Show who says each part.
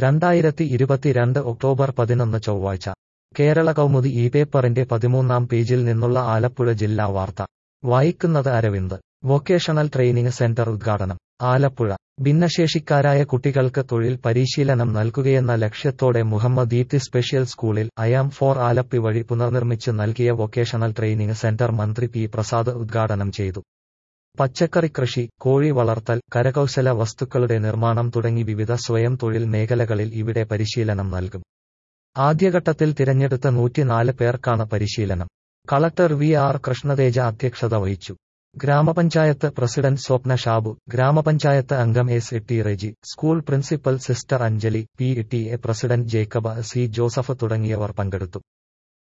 Speaker 1: രണ്ടായിരത്തി ഇരുപത്തിരണ്ട് ഒക്ടോബർ പതിനൊന്ന് ചൊവ്വാഴ്ച കേരള കൗമുദി ഈ പേപ്പറിന്റെ പതിമൂന്നാം പേജിൽ നിന്നുള്ള ആലപ്പുഴ ജില്ലാ വാർത്ത വായിക്കുന്നത് അരവിന്ദ് വൊക്കേഷണൽ ട്രെയിനിങ് സെന്റർ ഉദ്ഘാടനം ആലപ്പുഴ ഭിന്നശേഷിക്കാരായ കുട്ടികൾക്ക് തൊഴിൽ പരിശീലനം നൽകുകയെന്ന ലക്ഷ്യത്തോടെ മുഹമ്മദ് ദീപ്തി സ്പെഷ്യൽ സ്കൂളിൽ അയാം ഫോർ ആലപ്പി വഴി പുനർനിർമ്മിച്ച് നൽകിയ വൊക്കേഷണൽ ട്രെയിനിങ് സെന്റർ മന്ത്രി പി പ്രസാദ് ഉദ്ഘാടനം ചെയ്തു പച്ചക്കറി കൃഷി കോഴി വളർത്തൽ കരകൗശല വസ്തുക്കളുടെ നിർമ്മാണം തുടങ്ങി വിവിധ സ്വയം തൊഴിൽ മേഖലകളിൽ ഇവിടെ പരിശീലനം നൽകും ആദ്യഘട്ടത്തിൽ തിരഞ്ഞെടുത്ത നൂറ്റിനാല് പേർക്കാണ് പരിശീലനം കളക്ടർ വി ആർ കൃഷ്ണതേജ അധ്യക്ഷത വഹിച്ചു ഗ്രാമപഞ്ചായത്ത് പ്രസിഡന്റ് സ്വപ്ന ഷാബു ഗ്രാമപഞ്ചായത്ത് അംഗം S T Reji school principal sister Anjali P T A president Jacob C Joseph തുടങ്ങിയവർ പങ്കെടുത്തു